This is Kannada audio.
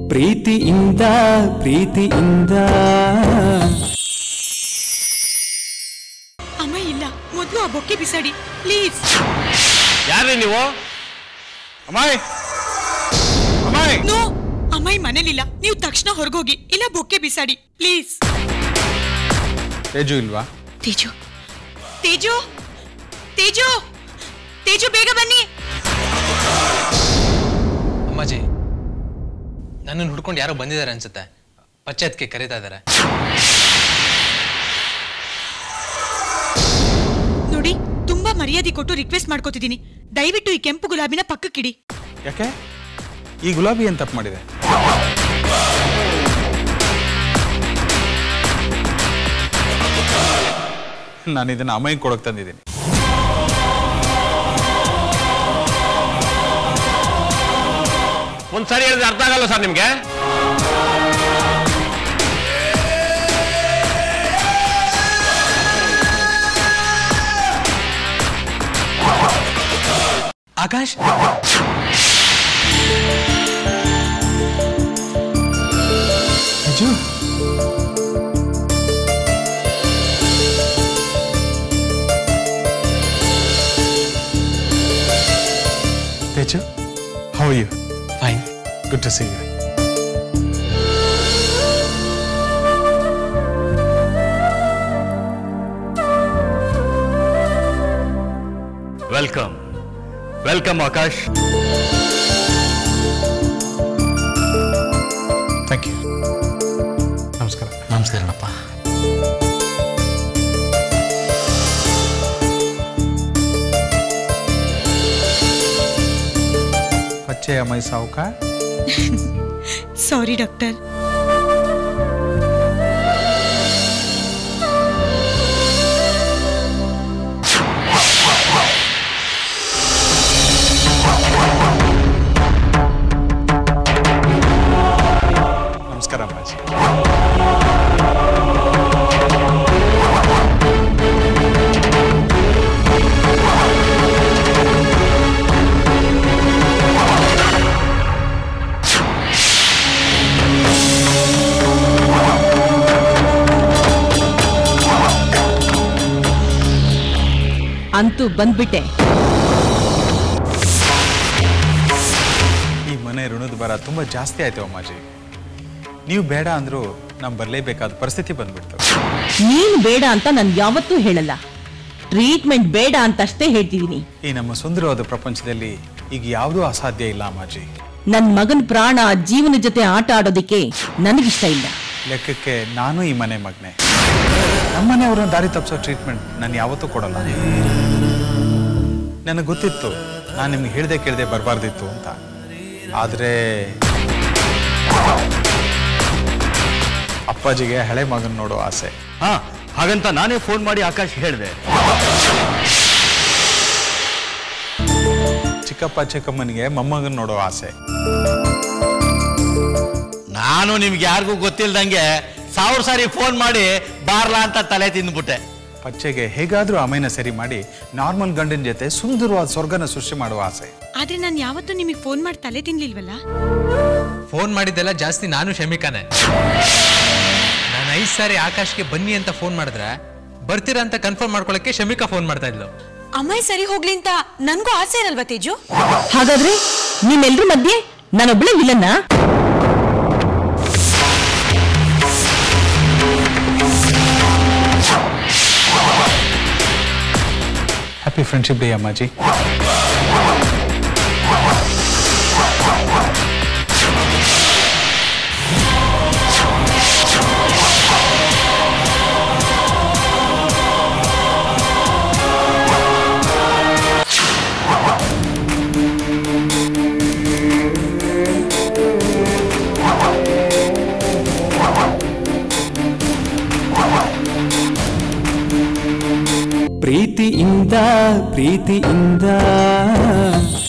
ಪ್ರೀತಿಯಿಂದ ಪ್ರೀತಿಯಿಂದ ಅಮ್ಮ ಇಲ್ಲ ಮೊದಲು ಆ ಬೊಕ್ಕೆ ಬಿಸಾಡಿ ಪ್ಲೀಸ್ ಯಾರೇ ನೀವು ಅಮ್ಮಾಯ್ ಅಮ್ಮಾಯ್ ನೋ ಅಮ್ಮಾಯಿ ಮನೇಲಿಲ್ಲ ನೀವು ತಕ್ಷಣ ಹೊರಗೋಗಿ ಇಲ್ಲ ಬೊಕ್ಕೆ ಬಿಸಾಡಿ ಪ್ಲೀಸ್ ತೇಜು ಇಲ್ವಾ ತೇಜು ತೇಜು ತೇಜು ತೇಜು ಬೇಗ ಬನ್ನಿ ಅಮ್ಮಾಜಿ ನನ್ನನ್ನು ಹುಡ್ಕೊಂಡು ಯಾರೋ ಬಂದಿದ್ದಾರೆ ಅನ್ಸುತ್ತೆ ಪಂಚಾಯತ್ಗೆ ಕರೀತಾ ಇದ್ದಾರೆ ನೋಡಿ ತುಂಬಾ ಮರ್ಯಾದೆ ಕೊಟ್ಟು ರಿಕ್ವೆಸ್ಟ್ ಮಾಡ್ಕೋತಿದ್ದೀನಿ ದಯವಿಟ್ಟು ಈ ಕೆಂಪು ಗುಲಾಬಿನ ಪಕ್ಕಕ್ಕಿಡಿ ಯಾಕೆ ಈ ಗುಲಾಬಿ ಏನ್ ತಪ್ಪು ಮಾಡಿದೆ ನಾನು ಇದನ್ನ ಅಮ್ಮಯ್ಯ ಕೊಡಕ್ ತಂದಿದ್ದೀನಿ ಒಂದ್ಸಾರಿ ಹೇಳಿದ್ರೆ ಅರ್ಥ ಆಗಲ್ಲ ಸರ್ ನಿಮ್ಗೆ Akash Teju Teju how you fine good to see you welcome welcome Akash thank you ನಮಸ್ಕಾರ ನಮಸ್ಕಾರನಪ್ಪ ಪಚ್ಚೆಯ ಮೈ ಸಾವುಕ ಸಾರಿ ಡಾಕ್ಟರ್ ನಮಸ್ಕಾರ ಅಮ್ಮಾಜಿ ಅಂತೂ ಬಂದ್ಬಿಟ್ಟೆ ಈ ಮನೆ ಋಣದ ಬರ ತುಂಬ ಜಾಸ್ತಿ ಆಯ್ತು ಅಮ್ಮಾಜಿ ನೀವು ಬೇಡ ಅಂದರೂ ನಾವು ಬರಲೇಬೇಕಾದ ಪರಿಸ್ಥಿತಿ ಬಂದ್ಬಿಡ್ತು ನೀನ್ ಬೇಡ ಅಂತ ನಾನು ಯಾವತ್ತೂ ಹೇಳಲ್ಲ ಟ್ರೀಟ್ಮೆಂಟ್ ಬೇಡ ಅಂತಷ್ಟೇ ಹೇಳ್ತಿದೀನಿ ಈ ನಮ್ಮ ಸುಂದರವಾದ ಪ್ರಪಂಚದಲ್ಲಿ ಈಗ ಯಾವುದೂ ಅಸಾಧ್ಯ ಇಲ್ಲ ಅಮ್ಮಾಜಿ ನನ್ ಮಗನ್ ಪ್ರಾಣ ಜೀವನ ಜೊತೆ ಆಟ ಆಡೋದಿಕ್ಕೆ ನನಗಿಷ್ಟ ಇಲ್ಲ ಲೆಕ್ಕಕ್ಕೆ ನಾನು ಈ ಮನೆ ಮಗನೆ ನಮ್ಮನೆಯವ್ರನ್ನ ದಾರಿ ತಪ್ಪಿಸೋ ಟ್ರೀಟ್ಮೆಂಟ್ ನಾನು ಯಾವತ್ತೂ ಕೊಡಲ್ಲ ನನಗೆ ಗೊತ್ತಿತ್ತು ನಾನು ನಿಮ್ಗೆ ಹೇಳ್ದೆ ಕೇಳ್ದೆ ಬರಬಾರ್ದಿತ್ತು ಅಂತ ಆದರೆ ಅಪ್ಪಾಜಿಗೆ ಹಳೆ ಮಗನ್ ನೋಡೋ ಆಸೆ ಹಾ ಹಾಗಂತ ನಾನೇ ಫೋನ್ ಮಾಡಿ ಆಕಾಶ್ ಹೇಳಿದೆ ಚಿಕ್ಕಪ್ಪ ಚಿಕ್ಕಮ್ಮನಿಗೆ ಮೊಮ್ಮಗನ್ ನೋಡೋ ಆಸೆ ನಾನು ನಿಮ್ಗೆ ಯಾರಿಗೂ ಗೊತ್ತಿಲ್ದಂಗೆ ಸಾವಿರ ಸಾರಿ ಫೋನ್ ಮಾಡಿ ಬಾರ್ಲಾ ಅಂತ ತಲೆ ತಿಂದ್ಬಿಟ್ಟೆ ಪಚ್ಚೆಗೆ ಹೇಗಾದ್ರೂ ಅಮೈನ ಸರಿ ಮಾಡಿ ನಾರ್ಮಲ್ ಗಂಡನ ಜೊತೆ ಸುಂದರವಾದ ಸ್ವರ್ಗನ ಸೃಷ್ಟಿ ಮಾಡುವ ಆಸೆ ಆದ್ರೆ ನಾನು ಯಾವತ್ತೂ ನಿಮಗೆ ಫೋನ್ ಮಾಡಿ ತಲೆ ತಿನ್ಲಿಲ್ವಲ್ಲ ಫೋನ್ ಮಾಡಿದ್ದೆಲ್ಲ ಜಾಸ್ತಿ ನಾನು ಶಮಿಕಾನೆ ನಾನು ಐದು ಸಾರಿ ಆಕಾಶ್ಗೆ ಬನ್ನಿ ಅಂತ ಫೋನ್ ಮಾಡಿದ್ರೆ ಬರ್ತೀರಾ ಅಂತ ಕನ್ಫರ್ಮ್ ಮಾಡ್ಕೊಳಕ್ಕೆ ಶಮಿಕಾ ಫೋನ್ ಮಾಡ್ತಾ ಇದ್ಲು ಅಮ್ಮಾಯಿ ಸರಿ ಹೋಗ್ಲಿ ಅಂತ ನನ್ಗೂ ಆಸೆ ಇರಲ್ವಾ ತೇಜು ಹಾಗಾದ್ರೆ ನಿಮ್ಮೆಲ್ರ ಮಧ್ಯೆ ನಾನೊಬ್ಳೆ ವಿಲನ್ನ ಹ್ಯಾಪಿ ಫ್ರೆಂಡ್ಶಿಪ್ ಡೇ ಅಮ್ಮಾಜಿ ಪ್ರೀತಿಯಿಂದ ಪ್ರೀತಿಯಿಂದ